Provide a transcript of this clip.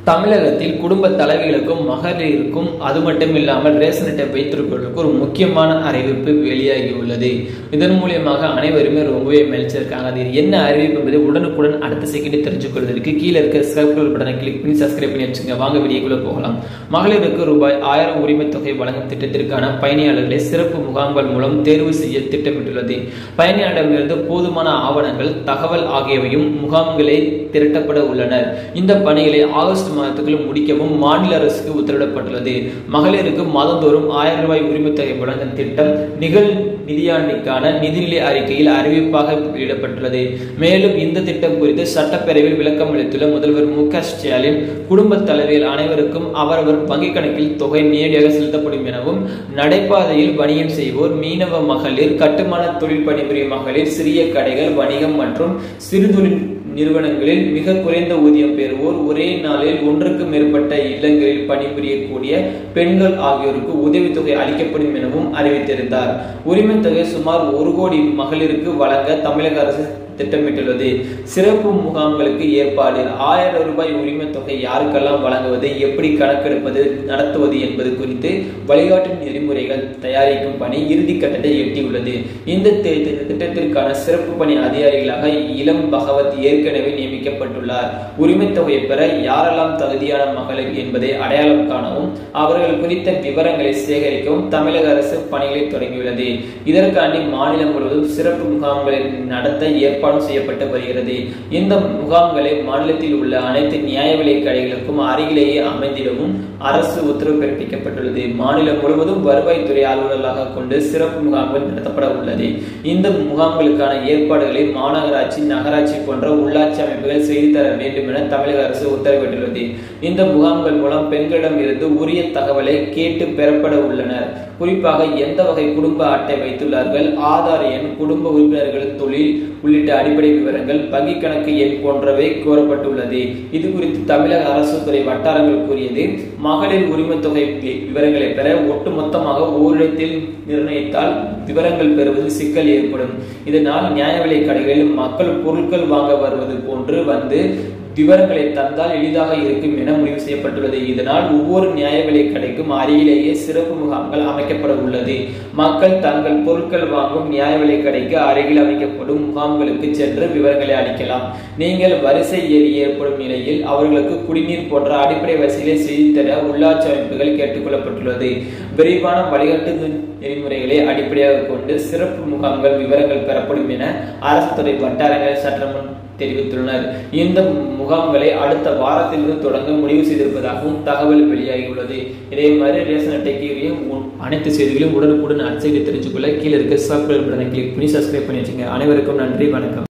தமிழகத்தில் குடும்ப தலைவிகளுக்கும் மகளிருக்கும் அது மட்டும் இல்லாமல் ரேஷன் அட்டை வைத்திருப்பவர்களுக்கு ஒரு முக்கியமான அறிவிப்பு வெளியாகி உள்ளது இதன் மூலியமாக அனைவருமே ரொம்பவே மகிழ்ச்சிருக்காங்க அது என்ன அறிவிப்பு என்பதை உடனுக்குடன் அடுத்த செகண்டே தெரிஞ்சுக்கொள்வதற்கு கீழே இருக்க சப்ஸ்கிரைப் பட்டனை கிளிக் பண்ணி சப்ஸ்கிரைப் பண்ணி வச்சுங்க வாங்க வீடியோக்குள்ள போகலாம் மகளிருக்கு ரூபாய் ஆயிரம் உரிமை தொகை வழங்கும் திட்டத்திற்கான பயணியாளர்களை சிறப்பு முகாம்கள் மூலம் தேர்வு செய்ய திட்டமிட்டுள்ளது பயணியாளரிடமிருந்து போதுமான ஆவணங்கள் தகவல் ஆகியவையும் முகாம்களை திரட்டப்பட உள்ளனர் இந்த பணிகளை ஆகஸ்ட் மாதத்துக்குள் முடிக்கவும் மாநில அரசுக்கு உத்தரவிடப்பட்டுள்ளது மகளிருக்கு மாதந்தோறும் ஆயிரம் ரூபாய் உரிமை தொகை வழங்கும் திட்டம் நிகழ் நிதியாண்டிற்கான நிதிநிலை அறிக்கையில் அறிவிப்பாக வெளியிடப்பட்டுள்ளது மேலும் இந்த திட்டம் குறித்து சட்டப்பேரவையில் விளக்கம் அளித்துள்ள முதல்வர் மு க ஸ்டாலின் குடும்ப தலைவிகள் அனைவருக்கும் அவரவர் வங்கிக் கணக்கில் தொகை நேரடியாக செலுத்தப்படும் எனவும் நடைபாதையில் வணிகம் செய்வோர் மீனவ மகளிர் கட்டுமான தொழில் பணிபுரியும் மகளிர் சிறிய கடைகள் வணிகம் மற்றும் சிறுதொழில் நிறுவனங்களில் மிக குறைந்த ஊதியம் பெறுவோர் ஒரே நாளில் ஒன்றுக்கு மேற்பட்ட இல்லங்களில் பணிபுரியக்கூடிய பெண்கள் ஆகியோருக்கு உதவித்தொகை அளிக்கப்படும் எனவும் அறிவித்திருந்தார் உரிமை தொகை சுமார் ஒரு கோடி மகளிருக்கு வழங்க தமிழக அரசு திட்டமிட்டுள்ளது சிறப்பு முகாம்களுக்கு ஏற்பாடு ஆயிரம் ரூபாய் உரிமை தொகை யாருக்கெல்லாம் வழங்குவது எப்படி கணக்கெடுப்பது நடத்துவது என்பது குறித்து வழிகாட்டு நெறிமுறைகள் தயாரிக்கும் பணி இறுதி கட்டத்தை எட்டியுள்ளது இந்த திட்டத்திற்கான சிறப்பு பணி அதிகாரிகளாக இளம் பகவத் ஏற்கனவே நியமிக்கப்பட்டுள்ளார் உரிமை தொகையை பெற யாரெல்லாம் தகுதியான மகளிர் என்பதை அடையாளம் காணவும் அவர்கள் குறித்த விவரங்களை சேகரிக்கவும் தமிழக அரசு பணிகளை தொடங்கியுள்ளது இதற்காண்டி மாநிலம் முழுவதும் சிறப்பு முகாம்களை நடத்த ஏற்பாடு செய்யப்பட்டு வருகிறது இந்த முகாம்களை மாநிலத்தில் உள்ள அனைத்து நியாய விலை கடைகளுக்கும் அருகிலேயே அமைந்திடவும் அரசு உத்தரவு பிறப்பிக்கப்பட்டுள்ளது மாநிலம் முழுவதும் வருவாய்த்துறை அலுவலர்களாக கொண்டு சிறப்பு முகாம்கள் நடத்தப்பட உள்ளது இந்த முகாம்களுக்கான ஏற்பாடுகளை மாநகராட்சி நகராட்சி போன்ற உள்ளாட்சி அமைப்புகள் செய்து தர வேண்டும் என தமிழக அரசு உத்தரவிட்டுள்ளது இந்த முகாம்கள் மூலம் பெண்களிடம் இருந்து உரிய தகவலை கேட்டு பெறப்பட உள்ளனர் குறிப்பாக எந்த வகை குடும்ப அட்டை வைத்துள்ளார்கள் ஆதார் எண் குடும்ப உறுப்பினர்கள் தொழில் உள்ளிட்ட அடிப்படை விவரங்கள் வங்கி கணக்கு எண் போன்றவை கோரப்பட்டுள்ளது இது குறித்து தமிழக அரசு துறை வட்டாரங்கள் கூறியது மகளிர் உரிமை தொகை விவரங்களை பெற ஒட்டுமொத்தமாக ஓரிடத்தில் நிர்ணயித்தால் விவரங்கள் பெறுவது சிக்கல் ஏற்படும் இதனால் நியாய விலை கடைகளில் மக்கள் பொருட்கள் வாங்க வருவது போன்று வந்து விவரங்களை தந்தால் எளிதாக இருக்கும் என முடிவு செய்யப்பட்டுள்ளது இதனால் ஒவ்வொரு நியாய விலை கடைக்கும் அருகிலேயே சிறப்பு முகாம்கள் அமைக்கப்பட உள்ளது மக்கள் தங்கள் பொருட்கள் வாங்கும் நியாய விலை கடைக்கு அருகில் அமைக்கப்படும் முகாம்களுக்கு சென்று விவரங்களை அளிக்கலாம் நீங்கள் வரிசை ஏறி ஏற்படும் நிலையில் அவர்களுக்கு குடிநீர் போன்ற அடிப்படை வசதிகளை செய்து தர உள்ளாட்சி அமைப்புகள் கேட்டுக்கொள்ளப்பட்டுள்ளது விரைவான வழிகாட்டு நெறிமுறைகளை அடிப்படையாக கொண்டு சிறப்பு முகாம்கள் விவரங்கள் பெறப்படும் என அரசு துறை வட்டாரங்கள் சட்டமன்ற தெரிவித்துள்ளனர் இந்த முகாம்களை அடுத்த வாரத்திலிருந்து தொடங்க முடிவு செய்திருப்பதாகவும் தகவல் வெளியாகியுள்ளது இதே மாதிரி ரேஷன் அட்டைக்கு அனைத்து செய்திகளையும் உடனுக்குடன் அச்சைக்கு தெரிஞ்சுக்கொள்ள கீழே இருக்க சப்ஸ்கிரைப் பட்டனை கிளிக் பண்ணி சப்ஸ்கிரைப் பண்ணி வச்சுங்க அனைவருக்கும் நன்றி வணக்கம்